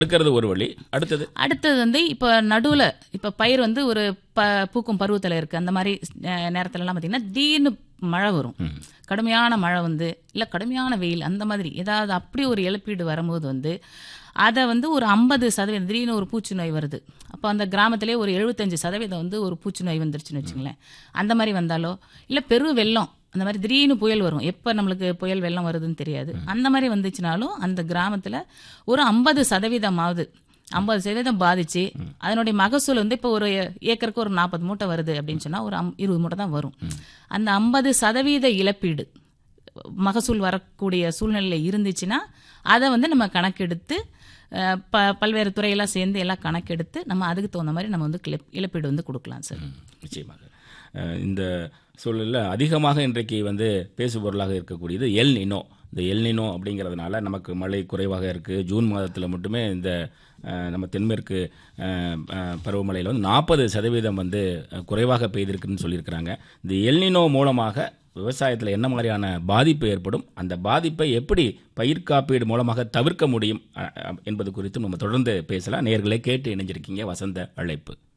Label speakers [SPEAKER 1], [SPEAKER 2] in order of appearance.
[SPEAKER 1] எடுக்கிறது ஒரு வழி அடுத்தது
[SPEAKER 2] அடுத்தது வந்து இப்போ நடுவில் இப்போ பயிர் வந்து ஒரு ப பூக்கும் பருவத்தில் இருக்குது அந்த மாதிரி அஹ், நேரத்துலலாம் பார்த்தீங்கன்னா திடீர்னு மழை வரும் கடுமையான மழை வந்து இல்லை கடுமையான வெயில் அந்த மாதிரி ஏதாவது அப்படி ஒரு இழப்பீடு வரும்போது வந்து அதை வந்து ஒரு ஐம்பது சதவீதம் திடீர்னு ஒரு பூச்சி நோய் வருது அப்போ அந்த கிராமத்திலே ஒரு எழுபத்தஞ்சு சதவீதம் வந்து ஒரு பூச்சி நோய் வந்துருச்சுன்னு வச்சுங்களேன் அந்த மாதிரி வந்தாலோ இல்லை பெரு வெள்ளம் அந்த மாதிரி திடீர்னு புயல் வரும் எப்போ நம்மளுக்கு புயல் வெள்ளம் வருதுன்னு தெரியாது அந்த மாதிரி வந்துச்சுனாலும் அந்த கிராமத்தில் ஒரு ஐம்பது சதவீதமாவது ஐம்பது சதவீதம் பாதிச்சு அதனுடைய மகசூல் வந்து இப்போ ஒரு ஏக்கருக்கு ஒரு நாற்பது மூட்டை வருது அப்படின்னு சொன்னால் ஒரு அம்- இருபது மூட்டை தான் வரும் அந்த ஐம்பது சதவீத இழப்பீடு மகசூல் வரக்கூடிய சூழ்நிலை இருந்துச்சுன்னா அதை வந்து நம்ம கணக்கெடுத்து அஹ், ப பல்வேறு துறையெல்லாம் சேர்ந்து எல்லாம் கணக்கெடுத்து நம்ம அதுக்கு தகுந்த மாதிரி நம்ம வந்து கிளப்- இழப்பீடு வந்து கொடுக்கலாம் சார்
[SPEAKER 1] நிச்சயமாக அஹ், இந்த சூழலில் அதிகமாக இன்றைக்கு வந்து பேசுபொருளாக இருக்கக்கூடியது எல் நினோ இந்த எல் நினோ அப்படிங்கிறதுனால நமக்கு மழை குறைவாக இருக்குது ஜூன் மாதத்தில் மட்டுமே இந்த அஹ், நம்ம தென்மேற்கு அஹ், அஹ், பருவமழையில் வந்து நாற்பது சதவீதம் வந்து அஹ், குறைவாக பெய்திருக்குன்னு சொல்லியிருக்கிறாங்க இந்த எல் நினோ மூலமாக விவசாயத்தில் என்ன மாதிரியான பாதிப்பு ஏற்படும் அந்த பாதிப்பை எப்படி பயிர் காப்பீடு மூலமாக தவிர்க்க முடியும் அஹ், அஹ், என்பது குறித்தும் நம்ம தொடர்ந்து பேசலாம் நேர்களை கேட்டு இணைஞ்சிருக்கீங்க வசந்த அழைப்பு